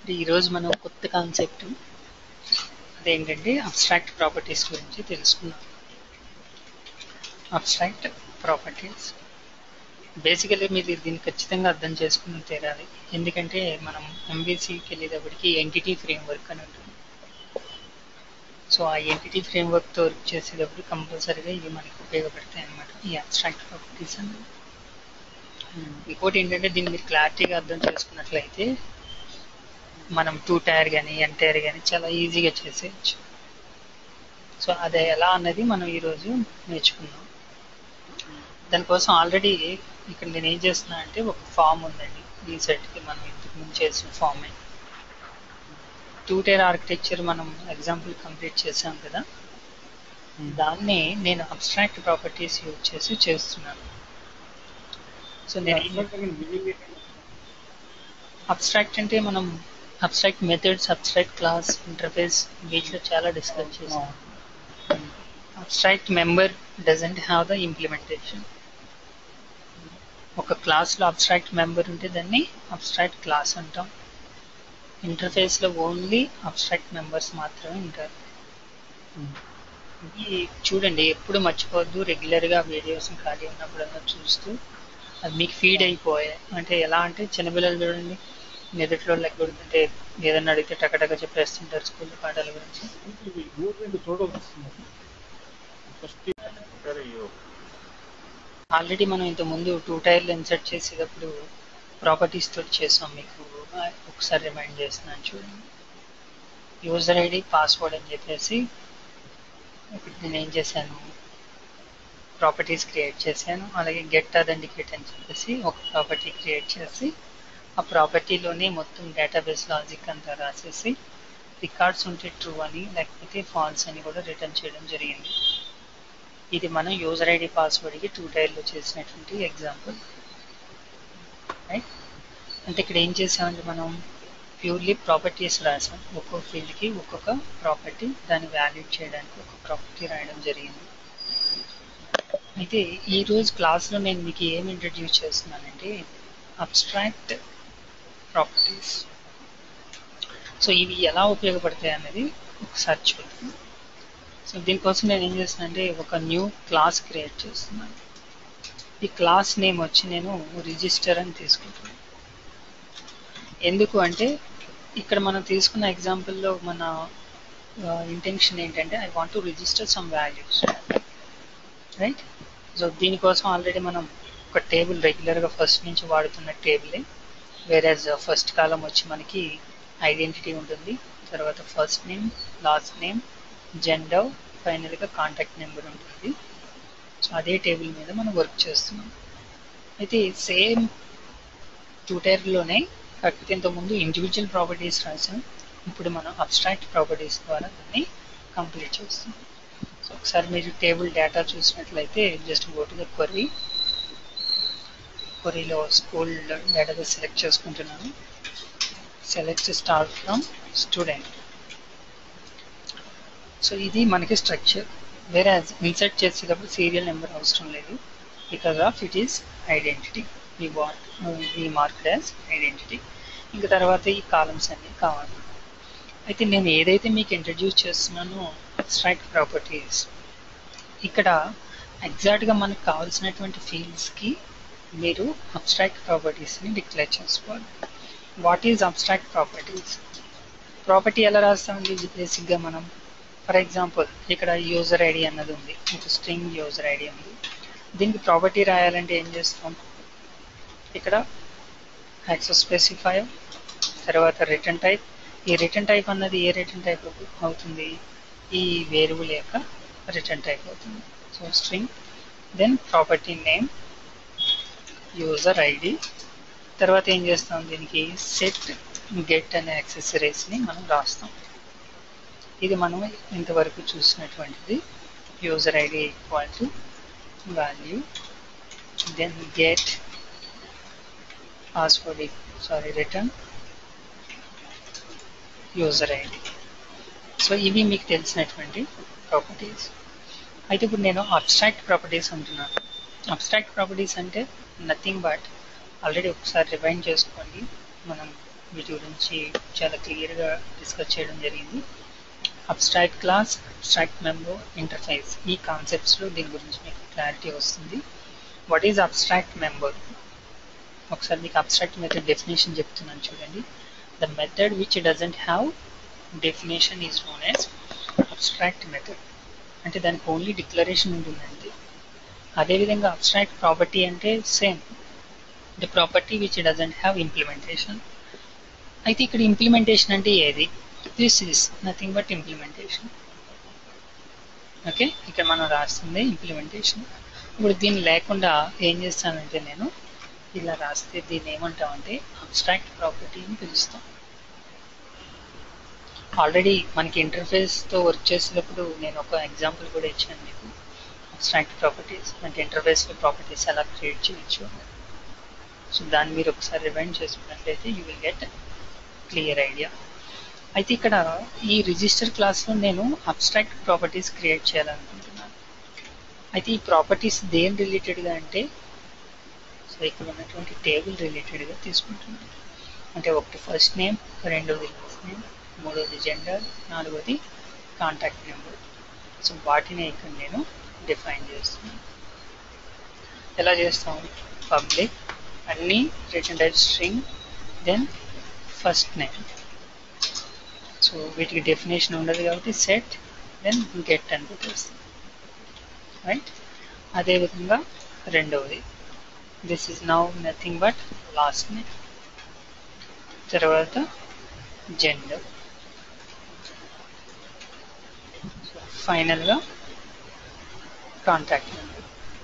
అంటే ఈరోజు మనం కొత్త కాన్సెప్ట్ అదేంటంటే అబ్స్ట్రాక్ట్ ప్రాపర్టీస్ గురించి తెలుసుకున్నాం అబ్స్ట్రాక్ట్ ప్రాపర్టీస్ బేసికలీ మీరు దీన్ని ఖచ్చితంగా అర్థం చేసుకుని తీరాలి ఎందుకంటే మనం ఎంబీసీకి వెళ్ళేటప్పటికి ఎంటిటీ ఫ్రేమ్వర్క్ అని ఉంటుంది సో ఆ ఎంటిటీ ఫ్రేమ్వర్క్తో వర్క్ చేసేటప్పుడు కంపల్సరీగా ఇవి మనకి ఉపయోగపడతాయి అన్నమాట ఈ అబ్స్ట్రాక్ట్ ప్రాపర్టీస్ అనేది ఇంకోటి ఏంటంటే దీన్ని మీరు క్లారిటీగా అర్థం చేసుకున్నట్లయితే మనం టూ టైర్ కానీ ఎన్ టైర్ కానీ చాలా ఈజీగా చేసేయచ్చు సో అది ఎలా అన్నది మనం ఈరోజు నేర్చుకున్నాం దానికోసం ఆల్రెడీ ఇక్కడ నేను ఏం చేస్తున్నా అంటే ఒక ఫామ్ ఉందండి ఈ సెట్కి మనం ఇంతకు ముందు చేసిన ఫామే టూ టైర్ ఆర్కిటెక్చర్ మనం ఎగ్జాంపుల్ కంప్లీట్ చేసాం కదా దాన్ని నేను అబ్స్ట్రాక్ట్ ప్రాపర్టీస్ యూజ్ చేసి చేస్తున్నాను సో నేను అబ్స్ట్రాక్ట్ అంటే మనం abstract methods abstract class interface వీటిలో చాలా డిస్కస్ చేసాం abstract member doesn't have the implementation ఒక క్లాస్లో అబ్స్ట్రాక్ట్ మెంబర్ ఉంటే దాన్ని అబ్స్ట్రాక్ట్ క్లాస్ అంటాం ఇంటర్ఫేస్లో ఓన్లీ అబ్స్ట్రాక్ట్ మెంబర్స్ మాత్రమే ఉంటారు ఇది చూడండి ఎప్పుడు మర్చిపోవద్దు రెగ్యులర్గా వీడియోస్ ఖాళీ ఉన్నప్పుడన్నా చూస్తూ అది మీకు ఫీడ్ అయిపోయాయి అంటే ఎలా అంటే చిన్నపిల్లలు చూడండి మెదట్లో లెక్క కొడుతుంటే ఏదన్నా అడిగితే టకటక చెప్పేస్తుంటారు స్కూల్ పాఠాల గురించి ఆల్రెడీ మనం ఇంత ముందు టూ టైర్లు ఇన్సర్ట్ చేసేటప్పుడు ప్రాపర్టీస్ తోటి చేసాం మీకు ఒకసారి రిమైండ్ చేస్తున్నాను చూడండి యూజర్ ఐడి పాస్వర్డ్ అని చెప్పేసి ఇప్పుడు నేను ఏం చేశాను ప్రాపర్టీస్ క్రియేట్ చేశాను అలాగే గెట్ అథెంటికేట్ అని చెప్పేసి ఒక ప్రాపర్టీ క్రియేట్ చేసి ఆ ప్రాపర్టీలోనే మొత్తం డేటాబేస్ లాజిక్ అంతా రాసేసి రికార్డ్స్ ఉంటే ట్రూ అని లేకపోతే ఫాల్స్ అని కూడా రిటర్న్ చేయడం జరిగింది ఇది మనం యూజర్ ఐడి పాస్వర్డ్కి టూ టైర్లో చేసినటువంటి ఎగ్జాంపుల్ రైట్ అంటే ఇక్కడ ఏం చేసామంటే మనం ప్యూర్లీ ప్రాపర్టీస్ రాసాం ఒక్కో ఫీల్డ్కి ఒక్కొక్క ప్రాపర్టీ దాన్ని వాల్యూట్ చేయడానికి ఒక ప్రాపర్టీ రాయడం జరిగింది అయితే ఈరోజు క్లాస్లో నేను మీకు ఏం ఇంట్రడ్యూస్ చేస్తున్నానంటే అబ్స్ట్రాక్ట్ ప్రాపర్టీస్ సో ఇవి ఎలా ఉపయోగపడతాయి అనేది ఒకసారి చూద్దాం సో దీనికోసం నేను ఏం చేస్తున్నా అంటే ఒక న్యూ క్లాస్ క్రియేట్ చేస్తున్నాను ఈ క్లాస్ నేమ్ వచ్చి నేను రిజిస్టర్ అని తీసుకుంటున్నాను ఎందుకు అంటే ఇక్కడ మనం తీసుకున్న ఎగ్జాంపుల్లో మన ఇంటెన్షన్ ఏంటంటే I want to register some values right so దీనికోసం ఆల్రెడీ మనం ఒక టేబుల్ రెగ్యులర్గా ఫస్ట్ నుంచి వాడుతున్న టేబులే వేరేజ్ ఫస్ట్ కాలం వచ్చి మనకి ఐడెంటిటీ ఉంటుంది తర్వాత first name last name gender ఫైనల్గా కాంటాక్ట్ నెంబర్ ఉంటుంది సో అదే టేబుల్ మీద మనం వర్క్ చేస్తున్నాం అయితే సేమ్ ట్యూటర్లోనే కాకపోతే ఇంతకుముందు ఇండివిజువల్ ప్రాపర్టీస్ రాసాం ఇప్పుడు మనం అబ్స్ట్రాక్ట్ ప్రాపర్టీస్ ద్వారా దాన్ని కంప్లీట్ చేస్తున్నాం సో ఒకసారి మీరు టేబుల్ డేటా చూసినట్లయితే just go to the query క్వరీలో స్కూల్ డేటాబేస్ సెలెక్ట్ చేసుకుంటున్నాను select start from student so ఇది మనకి స్ట్రక్చర్ వేరే ఇన్సర్ట్ చేసేటప్పుడు సీరియల్ నెంబర్ అవసరం లేదు because of it is identity ఈ వాట్ ఈ మార్క్డ్ యాజ్ ఐడెంటిటీ ఇంకా తర్వాత ఈ కాలమ్స్ అన్నీ కావాలి అయితే నేను ఏదైతే మీకు ఇంట్రడ్యూస్ చేస్తున్నానో అబ్స్ట్రాక్ట్ ప్రాపర్టీస్ ఇక్కడ ఎగ్జాక్ట్గా మనకు కావాల్సినటువంటి ఫీల్డ్స్కి మీరు అబ్స్ట్రాక్ట్ ప్రాపర్టీస్ని డిక్లేర్ చేసుకోవాలి what is abstract properties property ఎలా రాస్తామండి బేసిక్గా మనం ఫర్ ఎగ్జాంపుల్ ఇక్కడ యూజర్ ఐడి అన్నది ఉంది ఒక స్ట్రింగ్ యూజర్ ఐడి ఉంది దీనికి ప్రాపర్టీ రాయాలంటే ఏం చేస్తాం ఇక్కడ యాక్సెస్ స్పెసిఫైర్ తర్వాత రిటర్న్ టైప్ ఈ రిటర్న్ టైప్ అన్నది ఏ రిటర్న్ టైప్ అవుతుంది ఈ వేరియబుల్ యొక్క రిటర్న్ టైప్ అవుతుంది so string then property name user ID తర్వాత ఏం చేస్తాం దీనికి సెట్ గెట్ అనే యాక్సెసరీస్ని మనం రాస్తాం ఇది మనం ఇంతవరకు చూసినటువంటిది user ID equal to value then get password sorry return user ID so ఇవి మీకు తెలిసినటువంటి ప్రాపర్టీస్ అయితే ఇప్పుడు నేను అబ్స్ట్రాక్ట్ ప్రాపర్టీస్ అంటున్నాను అబ్స్ట్రాక్ట్ ప్రాపర్టీస్ అంటే నథింగ్ బట్ ఆల్రెడీ ఒకసారి రివైండ్ చేసుకోండి మనం వీటి గురించి చాలా క్లియర్గా డిస్కస్ చేయడం జరిగింది abstract class abstract member interface ఈ కాన్సెప్ట్స్లో దీని గురించి మీకు క్లారిటీ వస్తుంది వాట్ ఈజ్ అబ్స్ట్రాక్ట్ మెంబర్ ఒకసారి మీకు అబ్స్ట్రాక్ట్ మెథడ్ డెఫినేషన్ చెప్తున్నాను చూడండి the method which doesn't have definition is known as abstract method అంటే దానికి ఓన్లీ డిక్లరేషన్ ఉంటుందంటే అదేవిధంగా అబ్స్ట్రాక్ట్ ప్రాపర్టీ అంటే same the property which doesn't have implementation అయితే ఇక్కడ ఇంప్లిమెంటేషన్ అంటే ఏది this is nothing but implementation okay ఇక్కడ మనం రాస్తుంది ఇంప్లిమెంటేషన్ ఇప్పుడు దీన్ని లేకుండా ఏం చేస్తానంటే నేను ఇలా రాస్తే దీన్ని ఏమంటామంటే అబ్స్ట్రాక్ట్ ప్రాపర్టీ అని పిలుస్తాం ఆల్రెడీ మనకి ఇంటర్ఫేస్తో వర్క్ చేసేటప్పుడు నేను ఒక ఎగ్జాంపుల్ కూడా ఇచ్చాను మీకు అబ్స్ట్రాక్ట్ ప్రాపర్టీస్ అంటే ఇంటర్ఫేస్లో ప్రాపర్టీస్ ఎలా క్రియేట్ చేయొచ్చు సో దాన్ని మీరు ఒకసారి రివైండ్ చేసుకున్నట్లయితే you will get clear idea అయితే ఇక్కడ ఈ రిజిస్టర్ క్లాస్లో నేను అబ్స్ట్రాక్ట్ ప్రాపర్టీస్ క్రియేట్ చేయాలనుకుంటున్నాను అయితే ఈ ప్రాపర్టీస్ దేని రిలేటెడ్గా అంటే సో ఇక్కడ ఉన్నటువంటి టేబుల్ రిలేటెడ్గా తీసుకుంటున్నాను అంటే ఒకటి ఫస్ట్ నేమ్ రెండవది లాస్ట్ నేమ్ మూడవది జెండర్ నాలుగవది కాంటాక్ట్ నెంబర్ సో వాటిని ఇక్కడ నేను డిఫైన్ చేస్తున్నాను ఎలా చేస్తాం పబ్లిక్ అన్ని return type string then first name so వీటికి డెఫినేషన్ ఉండదు కాబట్టి సెట్ దెన్ గెట్ అని పెట్టేస్తాం రైట్ అదేవిధంగా రెండవది this is now nothing but last name తర్వాత జెండర్ ఫైనల్గా కాంటాక్ట్ నెంబర్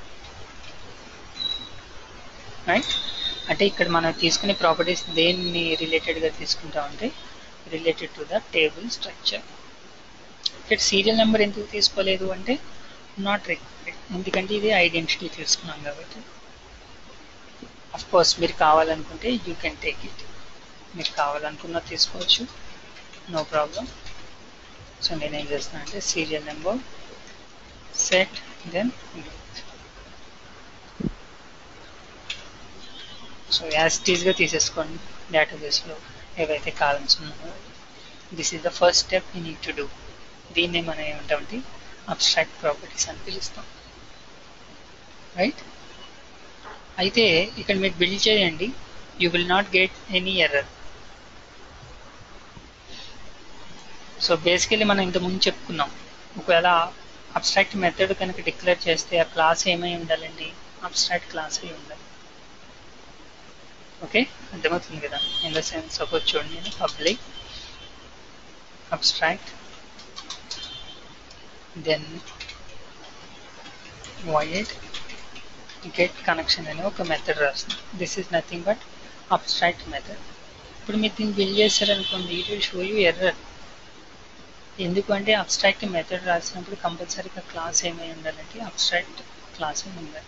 రైట్ అంటే ఇక్కడ మనం తీసుకునే ప్రాపర్టీస్ దేన్ని రిలేటెడ్గా తీసుకుంటామంటే related to the table structure ఇక్కడ సీరియల్ నెంబర్ ఎందుకు తీసుకోలేదు అంటే నాట్ రిక్వైర్డ్ ఎందుకంటే ఇది ఐడెంటిటీ తీసుకున్నాం కాబట్టి అఫ్ కోర్స్ మీరు కావాలనుకుంటే యూ కెన్ టేక్ ఇట్ మీరు కావాలనుకున్న తీసుకోవచ్చు నో ప్రాబ్లం సో నేనేం చేస్తున్నా అంటే serial number set then so as టీజ్గా తీసేసుకోండి డేటాబేస్లో ఏవైతే కాలమ్స్ ఉన్నాయో this is the first step you need to do దీన్నే మనం ఏమంటామంటే అబ్స్ట్రాక్ట్ ప్రాపర్టీస్ అని పిలుస్తాం రైట్ అయితే ఇక్కడ మీరు బిల్డ్ చేయండి you will not get any error so basically మనం ఇంతకుముందు చెప్పుకున్నాం ఒకవేళ అబ్స్ట్రాక్ట్ మెథడ్ కనుక డిక్లేర్ చేస్తే ఆ క్లాస్ ఏమై ఉండాలండి అబ్స్ట్రాక్ట్ క్లాస్ అయి ఉండాలి ఓకే అర్థమవుతుంది కదా ఇన్ ద సెన్స్ సపోజ్ చూడండి నేను public abstract then void get connection అనే ఒక మెథడ్ రాస్తుంది this is nothing but abstract method ఇప్పుడు మీరు దీన్ని బిల్డ్ చేశారనుకోండి it will show you error ఎందుకంటే అబ్స్ట్రాక్ట్ మెథడ్ రాసినప్పుడు కంపల్సరీగా క్లాస్ ఏమై ఉండాలంటే అబ్స్ట్రాక్ట్ క్లాస్ ఏమి ఉండాలి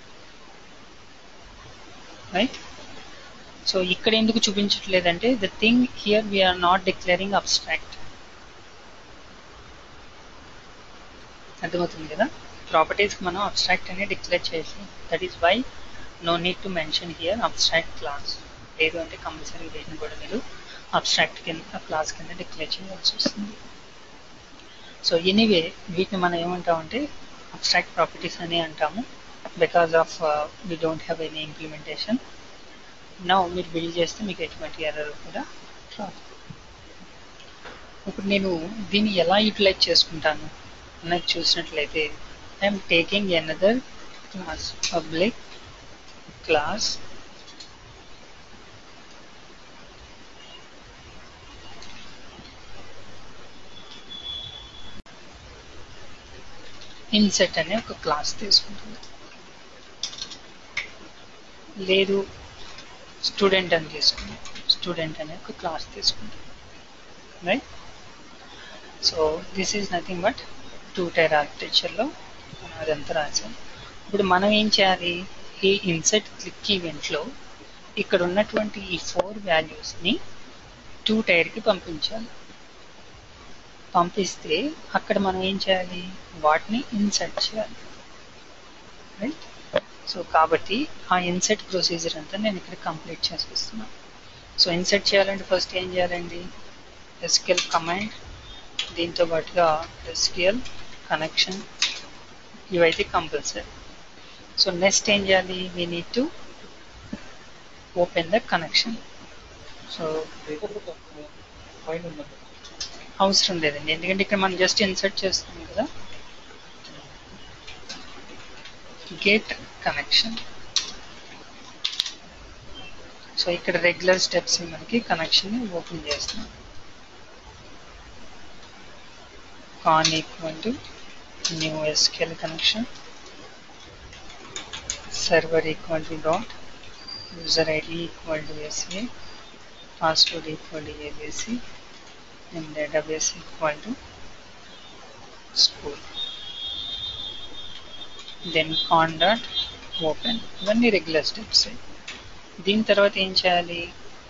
రైట్ సో ఇక్కడ ఎందుకు చూపించట్లేదంటే the thing here we are not declaring abstract అర్థమవుతుంది కదా ప్రాపర్టీస్కి మనం అబ్స్ట్రాక్ట్ అనేది డిక్లేర్ చేసి that is why no need to mention here abstract class లేదు అంటే కంపల్సరీ వీటిని కూడా మీరు అబ్స్ట్రాక్ట్ కింద క్లాస్ కింద డిక్లేర్ చేయాల్సి వస్తుంది సో ఎనీవే వీటిని మనం ఏమంటామంటే అబ్స్ట్రాక్ట్ ప్రాపర్టీస్ అని అంటాము because of we don't have any implementation నా మీరు బిల్డ్ చేస్తే మీకు ఎటువంటి ఎర్రర్ కూడా రాదు ఇప్పుడు నేను దీన్ని ఎలా యూటిలైజ్ చేసుకుంటాను అన్నది చూసినట్లయితే I'm taking another class public class insert అనే ఒక క్లాస్ తీసుకుంటుంది లేదు స్టూడెంట్ అని తీసుకుంటాం స్టూడెంట్ అనే ఒక క్లాస్ తీసుకుంటాం right so this is nothing but two tier ఆర్కిటెక్చర్లో మనం అదంతా రాసాం ఇప్పుడు మనం ఏం చేయాలి ఈ ఇన్సెట్ క్లిక్ ఈవెంట్లో ఇక్కడ ఉన్నటువంటి ఈ ఫోర్ వాల్యూస్ని టూ టైర్కి పంపించాలి పంపిస్తే అక్కడ మనం ఏం చేయాలి వాటిని ఇన్సర్ట్ చేయాలి రైట్ సో కాబట్టి ఆ ఇన్సెట్ ప్రొసీజర్ అంతా నేను ఇక్కడ కంప్లీట్ చేసేస్తున్నాను సో ఇన్సర్ట్ చేయాలంటే ఫస్ట్ ఏం చేయాలండి ఎస్క్యూఎల్ కమాండ్ దీంతో పాటుగా ఎస్క్యూఎల్ కనెక్షన్ ఇవైతే కంపల్సరీ సో నెక్స్ట్ ఏం చేయాలి we need to open the connection so పైన ఉన్నది అవసరం లేదండి ఎందుకంటే ఇక్కడ మనం జస్ట్ ఇన్సర్ట్ చేస్తాం కదా గెట్ కనెక్షన్ సో ఇక్కడ రెగ్యులర్ స్టెప్స్ మనకి కనెక్షన్ ఓపెన్ చేస్తున్నాం con equal to new SQL connection server equal to dot user ID equal to SA password equal to ABC and database equal to school then con dot open ఇవన్నీ regular steps దీని తర్వాత ఏం చేయాలి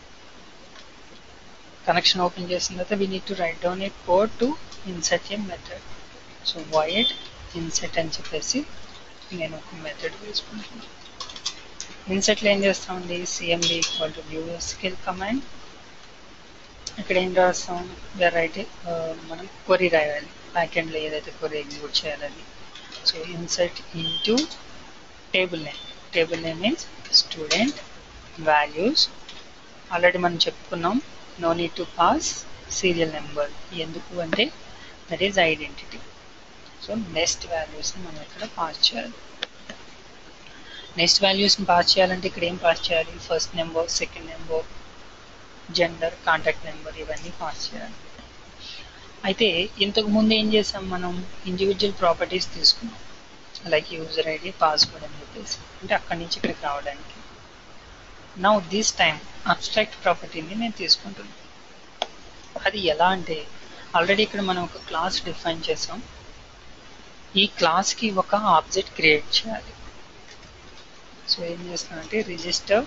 connection open చేసిన తర్వాత we need to write down a code to insert a method so void insert అని చెప్పేసి నేను ఒక మెథడ్ వేసుకుంటున్నాను ఇన్సెట్లో ఏం చేస్తామండి CMD equal to new SQL command ఇక్కడ ఏం రాస్తాం వెరైటీ మనం కొరీ రాయాలి బ్యాక్ ఎండ్లో ఏదైతే కొరీ ఎగ్జిక్యూట్ చేయాలని so insert into table name table name means student values already మనం చెప్పుకున్నాం no need to pass serial number ఎందుకు అంటే that is identity so next వాల్యూస్ని మనం ఇక్కడ పాస్ చేయాలి నెక్స్ట్ వాల్యూస్ని పాస్ చేయాలంటే ఇక్కడ ఏం పాస్ చేయాలి first number second number gender contact number ఇవన్నీ పాస్ చేయాలి అయితే ఇంతకు ముందు ఏం చేసాం మనం ఇండివిజువల్ ప్రాపర్టీస్ తీసుకున్నాం లైక్ యూజర్ ఐడి పాస్వర్డ్ అని చెప్పేసి అంటే అక్కడి నుంచి ఇక్కడికి రావడానికి నౌ దిస్ టైం అబ్స్ట్రాక్ట్ ప్రాపర్టీని నేను తీసుకుంటున్నాను అది ఎలా అంటే ఆల్రెడీ ఇక్కడ మనం ఒక క్లాస్ డిఫైన్ చేసాం ఈ క్లాస్కి ఒక ఆబ్జెక్ట్ క్రియేట్ చేయాలి సో ఏం చేస్తున్నానంటే రిజిస్టర్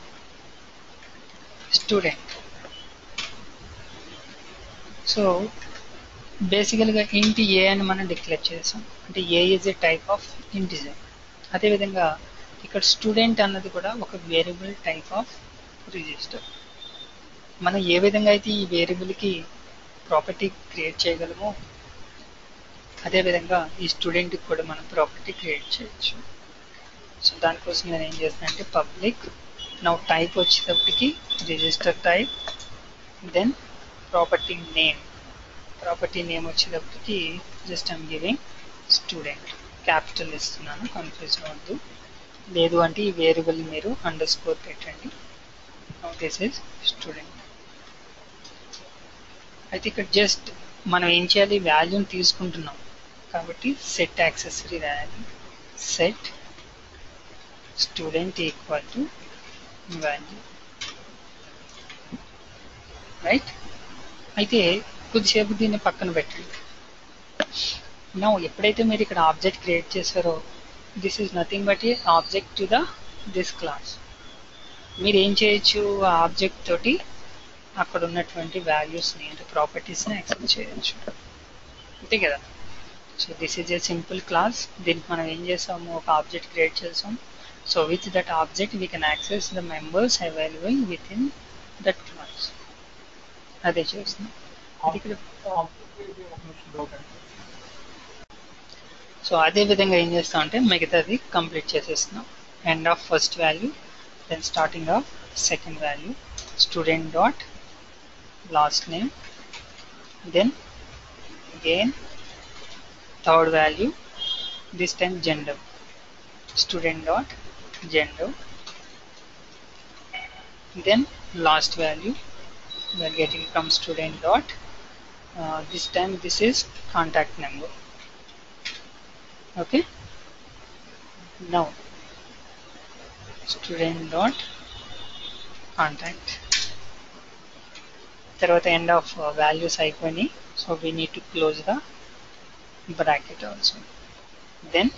స్టూడెంట్ సో బేసికల్గా ఇంటి ఏ అని మనం డిక్లేర్ చేసాం అంటే A is a type of integer అదేవిధంగా ఇక్కడ స్టూడెంట్ అన్నది కూడా ఒక వేరియబుల్ టైప్ ఆఫ్ రిజిస్టర్ మనం ఏ విధంగా అయితే ఈ వేరియబుల్కి ప్రాపర్టీ క్రియేట్ చేయగలమో అదేవిధంగా ఈ స్టూడెంట్కి కూడా మనం ప్రాపర్టీ క్రియేట్ చేయొచ్చు సో దానికోసం నేను ఏం చేస్తాను అంటే పబ్లిక్ నా టైప్ వచ్చేటప్పటికి register type then property name property name వచ్చేటప్పటికి just I'm giving student capital ఇస్తున్నాను కన్ఫ్యూజ్ అవ్వద్దు లేదు అంటే ఈ వేరియబుల్ మీరు అండర్ స్కోర్ పెట్టండి దిస్ ఇస్ స్టూడెంట్ అయితే ఇక్కడ జస్ట్ మనం ఏం చేయాలి వాల్యూని తీసుకుంటున్నాం కాబట్టి సెట్ యాక్సెసరీ రాయాలి set student equal to value right అయితే కొద్దిసేపు దీన్ని పక్కన పెట్టండి నా ఎప్పుడైతే మీరు ఇక్కడ ఆబ్జెక్ట్ క్రియేట్ చేశారో this is nothing but a object to the this class మీరు ఏం చేయొచ్చు ఆ ఆబ్జెక్ట్ తోటి అక్కడ ఉన్నటువంటి వాల్యూస్ని అంటే ప్రాపర్టీస్ని యాక్సెస్ చేయొచ్చు అంతే కదా so this is a simple class దీనికి మనం ఏం చేసాము ఒక ఆబ్జెక్ట్ క్రియేట్ చేసాం so with that object we can access the members available within that class అదే చేస్తున్నాం అది ఇక్కడ సో అదే విధంగా ఏం చేస్తాం అంటే మిగతాది కంప్లీట్ చేసేస్తున్నాం end of first value then starting of second value student dot last name then again third value this time gender student dot gender then last value we are getting from student dot uh, this time this is contact number okay now student dot contact తర్వాత end of values అయిపోయినాయి so we need to close the bracket also then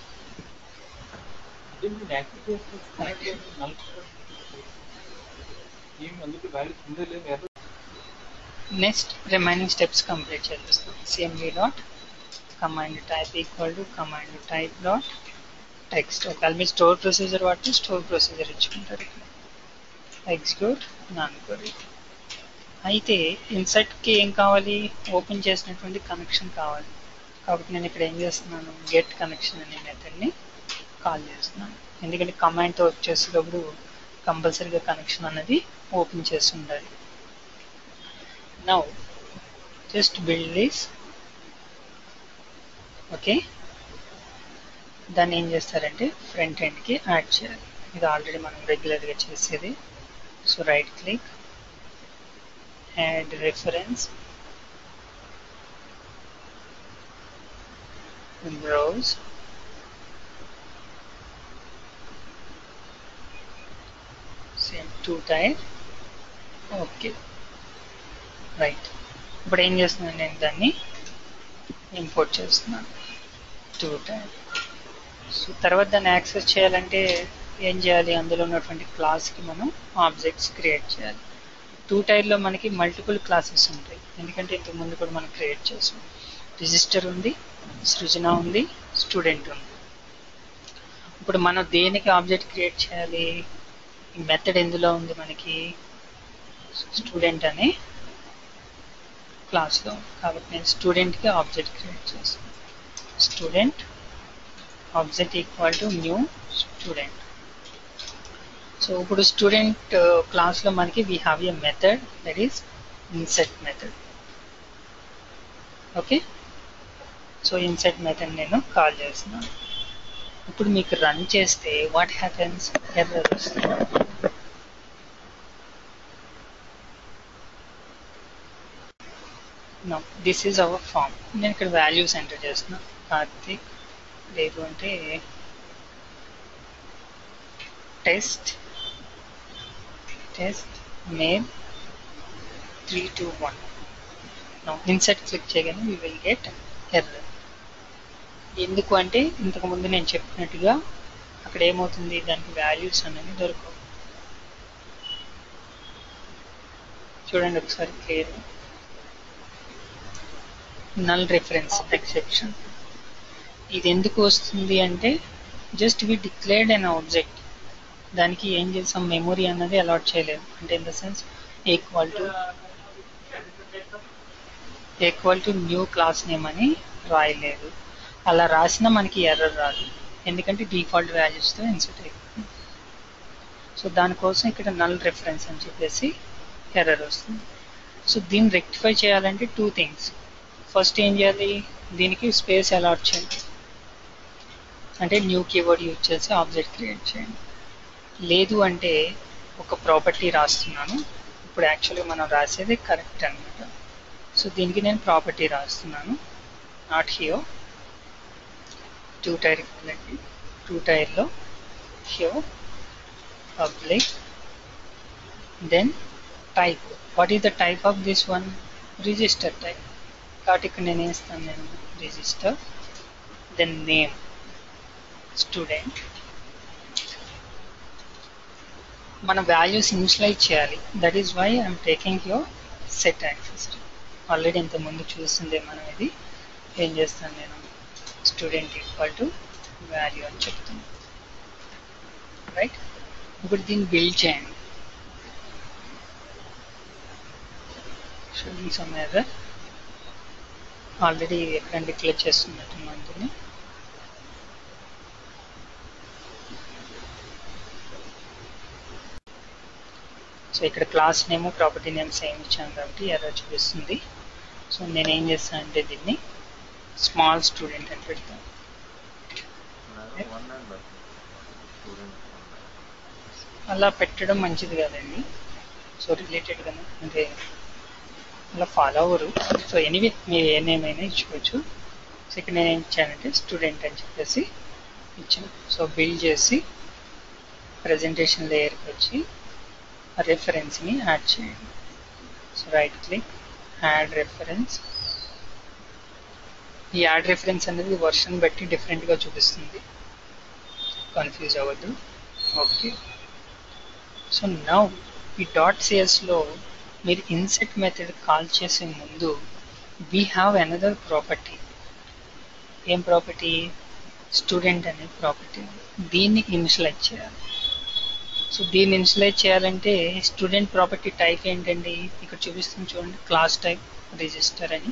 ఏం అందుకు వాల్యూ ఉందే లేదు ఎర్ర next remaining steps complete చేసేస్తాం CMD dot command type equal to command type dot text ఒకవేళ మీరు స్టోర్ ప్రొసీజర్ వాడితే స్టోర్ ప్రొసీజర్ ఇచ్చుకుంటారు ఇక్కడ ఎగ్జిక్యూట్ నాన్ క్వరీ అయితే ఇన్సర్ట్కి ఏం కావాలి ఓపెన్ చేసినటువంటి కనెక్షన్ కావాలి కాబట్టి నేను ఇక్కడ ఏం చేస్తున్నాను గెట్ కనెక్షన్ అనే మెథడ్ని కాల్ చేస్తున్నాను ఎందుకంటే కమాండ్తో వర్క్ చేసేటప్పుడు కంపల్సరీగా కనెక్షన్ అనేది ఓపెన్ చేసి ఉండాలి now just build this okay దాన్ని ఏం చేస్తారంటే ఫ్రంట్ ఎండ్కి యాడ్ చేయాలి ఇది ఆల్రెడీ మనం రెగ్యులర్గా చేసేది so right click add reference browse same two type okay right ఇప్పుడు ఏం చేస్తున్నాను నేను దాన్ని ఇంపోర్ట్ చేస్తున్నాను టూ టైప్ సో తర్వాత దాన్ని యాక్సెస్ చేయాలంటే ఏం చేయాలి అందులో ఉన్నటువంటి క్లాస్కి మనం ఆబ్జెక్ట్స్ క్రియేట్ చేయాలి టూ టైర్లో మనకి మల్టిపుల్ క్లాసెస్ ఉంటాయి ఎందుకంటే ఇంతకు ముందు కూడా మనం క్రియేట్ చేసాం రిజిస్టర్ ఉంది సృజన ఉంది స్టూడెంట్ ఉంది ఇప్పుడు మనం దేనికి ఆబ్జెక్ట్ క్రియేట్ చేయాలి ఈ మెథడ్ ఎందులో ఉంది మనకి స్టూడెంట్ అనే క్లాస్లో కాబట్టి నేను స్టూడెంట్కి ఆబ్జెక్ట్ క్రియేట్ చేస్తాను student object equal to new student so ఇప్పుడు స్టూడెంట్ క్లాస్లో మనకి we have a method that is insert method okay so insert method నేను కాల్ చేస్తున్నాను ఇప్పుడు మీకు రన్ చేస్తే వాట్ హ్యాపెన్స్ ఎర్రర్ వస్తుంది no this is our form నేను ఇక్కడ వాల్యూస్ ఎంటర్ చేస్తున్నా కార్తిక్ లేదు అంటే test test name three two one no insert click చేయగానే వీ విల్ గెట్ ఎర్రర్ ఎందుకు అంటే ఇంతకుముందు నేను చెప్పినట్టుగా అక్కడ ఏమవుతుంది దానికి వాల్యూస్ అనేవి దొరకవు చూడండి ఒకసారి క్లియర్ నల్ రిఫరెన్స్ ఎక్సెప్షన్ ఇది ఎందుకు వస్తుంది అంటే just we declared an object దానికి ఏం చేసాం మెమొరీ అన్నది అలాట్ చేయలేదు అంటే in the sense equal to equal to new class name అని రాయలేదు అలా రాసినా మనకి ఎర్రర్ రాదు ఎందుకంటే డిఫాల్ట్ వాల్యూస్తో ఇన్సర్ట్ అయిపోతుంది సో దానికోసం ఇక్కడ నల్ రిఫరెన్స్ అని చెప్పేసి ఎర్రర్ వస్తుంది సో దీన్ని రెక్టిఫై చేయాలంటే టూ థింగ్స్ ఫస్ట్ ఏం చేయాలి దీనికి స్పేస్ అలాట్ చేయండి అంటే న్యూ కీవర్డ్ యూజ్ చేసి ఆబ్జెక్ట్ క్రియేట్ చేయండి లేదు అంటే ఒక ప్రాపర్టీ రాస్తున్నాను ఇప్పుడు యాక్చువల్గా మనం రాసేది కరెక్ట్ అనమాట సో దీనికి నేను ప్రాపర్టీ రాస్తున్నాను నాట్ హియో టూ టైర్ వెళ్ళండి టూ టైర్లో here public then type what is the type of this one register type కాబట్టి ఇక్కడ నేను వేస్తాను నేను రిజిస్టర్ దెన్ నేమ్ స్టూడెంట్ మన వాల్యూస్ ఇన్షియలైజ్ చేయాలి that is why I'm taking your set access already ఇంతకుముందు చూసిందే మనం ఇది ఏం చేస్తాను నేను స్టూడెంట్ ఈక్వల్ టు వాల్యూ అని చెప్తాను రైట్ ఇప్పుడు దీన్ని బిల్డ్ చేయండి షోయింగ్ సమ్ ఎర్రర్ ఆల్రెడీ ఎక్కడ డిక్లేర్ చేస్తున్నట్టున్నాను దీన్ని సో ఇక్కడ class name property name same ఇచ్చాను కాబట్టి ఎర్రర్ చూపిస్తుంది సో నేను ఏం చేస్తాను అంటే దీన్ని స్మాల్ స్టూడెంట్ అని పెడతాను అలా పెట్టడం మంచిది కాదండి సో రిలేటెడ్గా అంటే అలా ఫాలో అవ్వరు సో ఎనీవే మీరు ఏ నేమ్ అయినా ఇచ్చుకోవచ్చు సో ఇక్కడ నేను ఏం ఇచ్చానంటే స్టూడెంట్ అని చెప్పేసి ఇచ్చాను సో బిల్డ్ చేసి ప్రజెంటేషన్ లేయర్కి వచ్చి రెఫరెన్స్ని యాడ్ చేయండి so right click add reference ఈ యాడ్ రెఫరెన్స్ అనేది వర్షన్ బట్టి డిఫరెంట్గా చూపిస్తుంది కన్ఫ్యూజ్ అవ్వద్దు ఓకే సో నౌ ఈ డాట్ సిఎస్లో మీరు ఇన్సెట్ మెథడ్ కాల్ చేసే ముందు వీ హ్యావ్ అనదర్ ప్రాపర్టీ ఏం ప్రాపర్టీ స్టూడెంట్ అనే ప్రాపర్టీ దీన్ని ఇనిషియలైజ్ చేయాలి సో దీన్ని ఇన్సులేట్ చేయాలంటే స్టూడెంట్ ప్రాపర్టీ టైప్ ఏంటండి ఇక్కడ చూపిస్తుంది చూడండి క్లాస్ టైప్ రిజిస్టర్ అని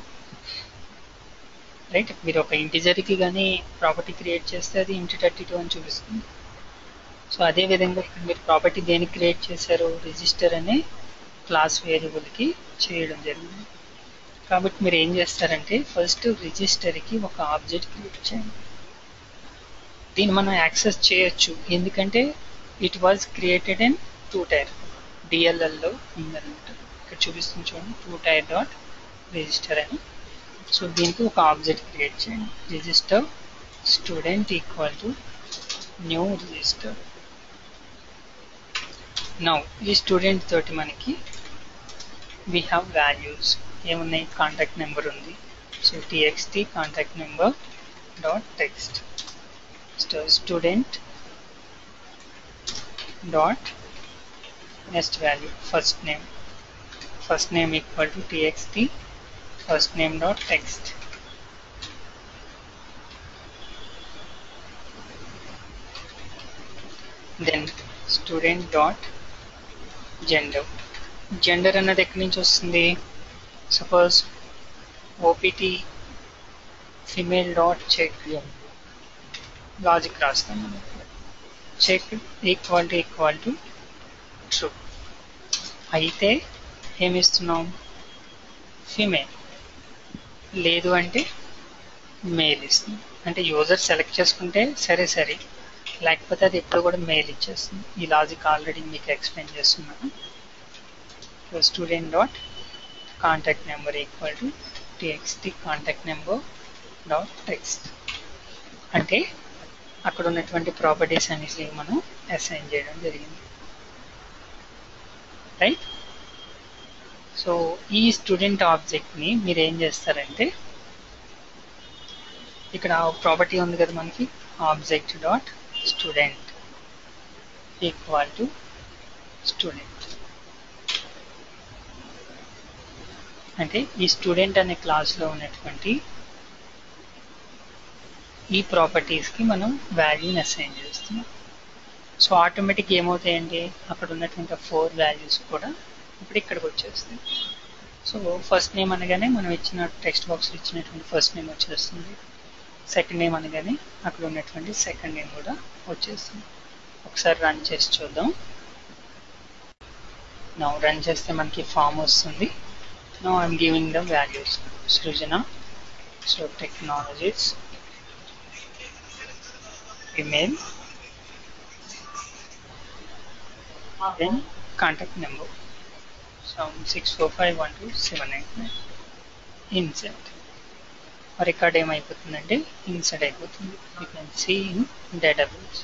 రైట్ మీరు ఒక ఇంటిజర్కి కానీ ప్రాపర్టీ క్రియేట్ చేస్తే అది ఇంటి థర్టీ టూ అని చూపిస్తుంది సో అదే విధంగా ఇక్కడ మీరు ప్రాపర్టీ దేనికి క్రియేట్ చేశారు రిజిస్టర్ అనే క్లాస్ వేరియబుల్కి చేయడం జరిగింది కాబట్టి మీరు ఏం చేస్తారంటే ఫస్ట్ రిజిస్టర్కి ఒక ఆబ్జెక్ట్ క్రియేట్ చేయండి దీన్ని మనం యాక్సెస్ చేయొచ్చు ఎందుకంటే it was created in two tier డిఎల్ఎల్లో ఉందన్నమాట ఇక్కడ చూపిస్తుంది చూడండి టూ టైర్ డాట్ రిజిస్టర్ అని సో దీనికి ఒక ఆబ్జెక్ట్ క్రియేట్ చేయండి register student equal to new register now ఈ స్టూడెంట్ తోటి మనకి వీ హ్యావ్ వాల్యూస్ ఏమున్నాయి కాంటాక్ట్ నెంబర్ ఉంది so TXT contact number dot text student dot next value first name first name equal to TXT first name dot text then student dot gender gender అన్నది ఎక్కడి నుంచి వస్తుంది suppose OPT female dot check logic రాస్తాం మనం check equal to equal to true అయితే ఏమి ఇస్తున్నాం female లేదు అంటే మేల్ ఇస్తుంది అంటే యూజర్ సెలెక్ట్ చేసుకుంటే సరే సరే లేకపోతే అది ఎప్పుడు కూడా మెయిల్ ఇచ్చేస్తుంది ఈ లాజిక్ ఆల్రెడీ మీకు ఎక్స్ప్లెయిన్ చేస్తున్నాను student dot contact number equal to TXT contact number dot text అంటే అక్కడ ఉన్నటువంటి ప్రాపర్టీస్ అనేసి మనం అసైన్ చేయడం జరిగింది రైట్ సో ఈ స్టూడెంట్ ఆబ్జెక్ట్ని మీరు ఏం చేస్తారంటే ఇక్కడ ప్రాపర్టీ ఉంది కదా మనకి object dot student equal to student అంటే ఈ స్టూడెంట్ అనే క్లాస్లో ఉన్నటువంటి ఈ ప్రాపర్టీస్కి మనం వాల్యూని అసైన్ చేస్తున్నాం సో ఆటోమేటిక్ ఏమవుతాయండి అక్కడ ఉన్నటువంటి ఫోర్ వాల్యూస్ కూడా ఇప్పుడు ఇక్కడికి వచ్చేస్తాయి సో ఫస్ట్ నేమ్ అనగానే మనం ఇచ్చిన టెక్స్ట్ బాక్స్లో ఇచ్చినటువంటి ఫస్ట్ నేమ్ వచ్చేస్తుంది సెకండ్ నేమ్ అనగానే అక్కడ ఉన్నటువంటి సెకండ్ నేమ్ కూడా వచ్చేస్తుంది ఒకసారి రన్ చేసి చూద్దాం నా రన్ చేస్తే మనకి ఫామ్ వస్తుంది no I'm giving the values Srujana so technologies email then contact number so 6451279 insert record ఏమైపోతుందంటే ఇన్సర్ట్ అయిపోతుంది you can see in database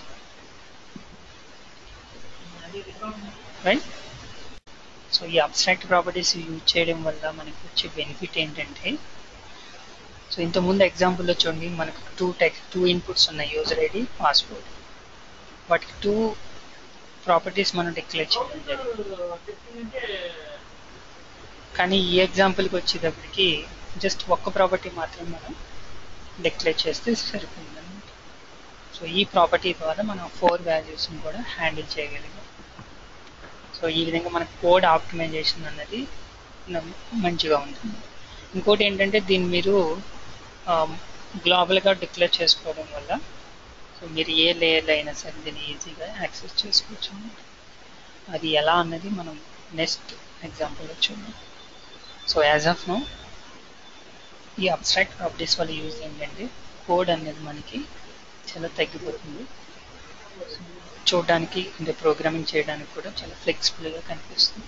right so ఈ అబ్స్ట్రాక్ట్ ప్రాపర్టీస్ యూజ్ చేయడం వల్ల మనకి వచ్చే బెనిఫిట్ ఏంటంటే సో ఇంతకుముందు ఎగ్జాంపుల్లో చూడండి మనకు టూ టెక్ టూ ఇన్పుట్స్ ఉన్నాయి యూజర్ ఐడి పాస్వర్డ్ వాటికి టూ ప్రాపర్టీస్ మనం డిక్లేర్ చేయడం జరిగింది కానీ ఈ ఎగ్జాంపుల్కి వచ్చేటప్పటికి జస్ట్ ఒక్క ప్రాపర్టీ మాత్రం మనం డిక్లేర్ చేస్తే సరిపోతుంది అనమాట సో ఈ ప్రాపర్టీ ద్వారా మనం ఫోర్ వాల్యూస్ని కూడా హ్యాండిల్ చేయగలిగాం సో ఈ విధంగా మన కోడ్ ఆప్టిమైజేషన్ అన్నది మంచిగా ఉంటుంది ఇంకోటి ఏంటంటే దీన్ని మీరు గ్లోబల్గా డిక్లేర్ చేసుకోవడం వల్ల సో మీరు ఏ లేయర్లో అయినా సరే దీన్ని ఈజీగా యాక్సెస్ చేసుకోవచ్చు అది ఎలా అన్నది మనం నెక్స్ట్ ఎగ్జాంపుల్లో చూద్దాం సో యాజ్ ఆఫ్ నో ఈ అబ్స్ట్రాక్ట్ ప్రాపర్టీస్ వల్ల యూజ్ ఏంటంటే కోడ్ అనేది మనకి చాలా తగ్గిపోతుంది చూడడానికి అంటే ప్రోగ్రామింగ్ చేయడానికి కూడా చాలా ఫ్లెక్సిబుల్గా కనిపిస్తుంది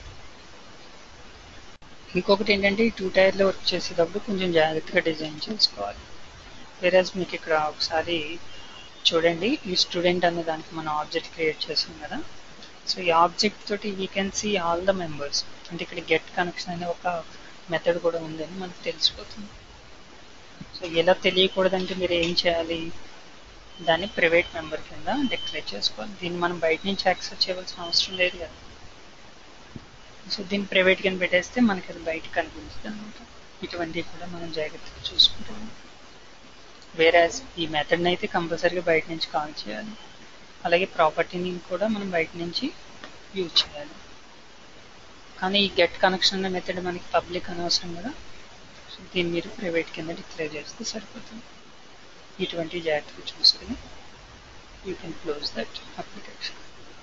ఇంకొకటి ఏంటంటే ఈ టూ టైర్లో వర్క్ చేసేటప్పుడు కొంచెం జాగ్రత్తగా డిజైన్ చేసుకోవాలి వేరేజ్ మీకు ఇక్కడ ఒకసారి చూడండి ఈ స్టూడెంట్ అనే దానికి మనం ఆబ్జెక్ట్ క్రియేట్ చేసాం కదా సో ఈ ఆబ్జెక్ట్ తోటి we can see all the members అంటే ఇక్కడ గెట్ కనెక్షన్ అనే ఒక మెథడ్ కూడా ఉందని మనకు తెలిసిపోతుంది సో ఎలా తెలియకూడదంటే మీరు ఏం చేయాలి దాన్ని ప్రైవేట్ మెంబర్ కింద డిక్లేర్ చేసుకోవాలి దీన్ని మనం బయట నుంచి యాక్సెస్ చేయవలసిన అవసరం లేదు కదా సో దీన్ని ప్రైవేట్ కింద పెట్టేస్తే మనకి అది బయట కనిపిస్తుంది అనమాట ఇటువంటివి కూడా మనం జాగ్రత్తగా చూసుకుంటాము వేరే ఈ మెథడ్ని అయితే కంపల్సరీగా బయట నుంచి కాల్ చేయాలి అలాగే ప్రాపర్టీని కూడా మనం బయట నుంచి యూజ్ చేయాలి కానీ ఈ గెట్ కనెక్షన్ అనే మెథడ్ మనకి పబ్లిక్ అనవసరం కదా సో దీన్ని మీరు ప్రైవేట్ కింద డిక్లేర్ చేస్తే సరిపోతుంది ఇటువంటి జాగ్రత్తగా చూసుకుని you can close that application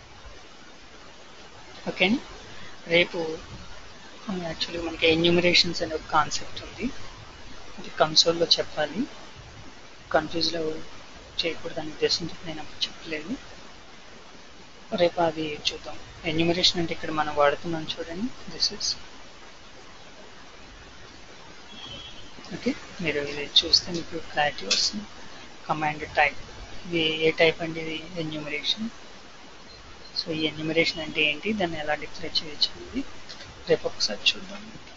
okay రేపు యాక్చువల్గా మనకి ఎన్యూమరేషన్స్ అనే ఒక కాన్సెప్ట్ ఉంది అది కన్సోల్లో చెప్పాలి కన్ఫ్యూజ్లో చేయకూడదని ఉద్దేశంతో నేను అప్పుడు చెప్పలేదు రేపు అది చూద్దాం ఎన్యూమరేషన్ అంటే ఇక్కడ మనం వాడుతున్నాం చూడండి దిస్ ఇస్ ఓకే మీరు ఇది చూస్తే మీకు క్లారిటీ వస్తుంది కమాండ్ టైప్ ఇది ఏ టైప్ అండి ఇది ఎన్యూమరేషన్ సో ఈ ఎన్యూమరేషన్ అంటే ఏంటి దాన్ని ఎలా డిక్లేర్ చేయొచ్చు అనేది రేపు ఒకసారి చూద్దాం